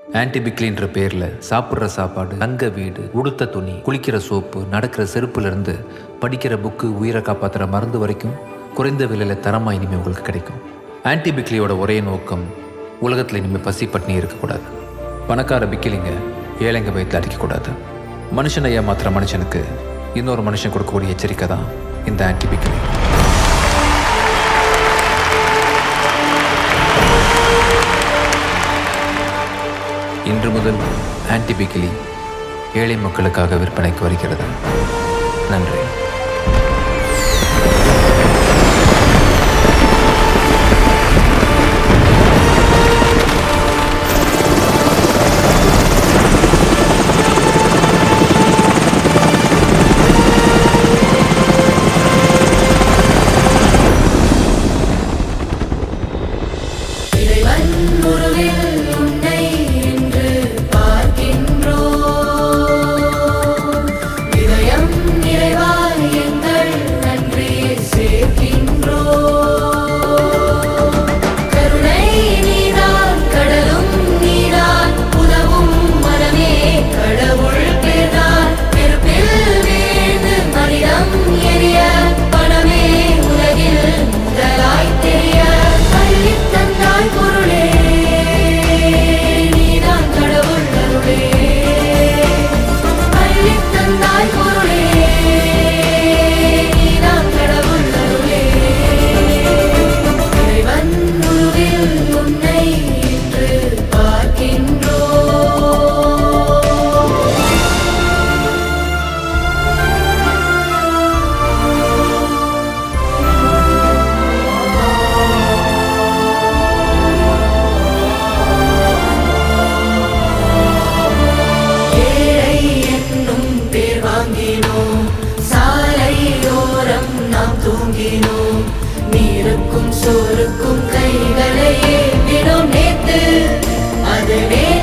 ஆன்டிபிக்லின்ற பேரில் சாப்பிட்ற சாப்பாடு தங்க வீடு உடுத்த துணி குளிக்கிற சோப்பு நடக்கிற செருப்புலேருந்து படிக்கிற புக்கு உயிரை காப்பாற்றுற மருந்து வரைக்கும் குறைந்த விலையில் தரமாக இனிமேல் உங்களுக்கு கிடைக்கும் ஆன்டிபிக்லியோட ஒரே நோக்கம் உலகத்தில் இனிமேல் பசி பட்டினி இருக்கக்கூடாது பணக்கார பிக்கிலிங்க ஏழைங்க வயிற்றில் அடிக்கக்கூடாது மனுஷனை ஏமாத்துற மனுஷனுக்கு இன்னொரு மனுஷன் கொடுக்கக்கூடிய எச்சரிக்கை தான் இந்த ஆன்டிபிக்லி இன்று முதல் ஆன்டிபிக்கிலி ஏழை மக்களுக்காக விற்பனைக்கு வருகிறது நன்றி இறைவன் உருவில் உன்னை இன்று பார்க்கின்றோம் இதயம் நிறைவாய் எங்கள் நன்றியை சேர்க்கின்றோம் கருணை நீதான் கடலும் நீதான் உதவும் மனமே கடவுள் பேர்தான் நெருப்பில் வீழ்ந்து மனிதம் எரிய பணமே உலகில் முதலாய் தெரிய அள்ளித் தந்தாய் பொருளே நீதான் கடவுள் அருளே அள்ளித் தந்தாய் பொருளே நீதான் கடவுள் அருளே இறைவன் உருவில் உன்னை இன்று பார்க்கின்றோம் ஏழை என்னும் பேர் வாங்கினோம் சாலையோரம் நாம் தூங்கினோம் நீருக்கும் சோறுக்கும் கைகளை ஏந்தினோம் நேத்து அது நேற்று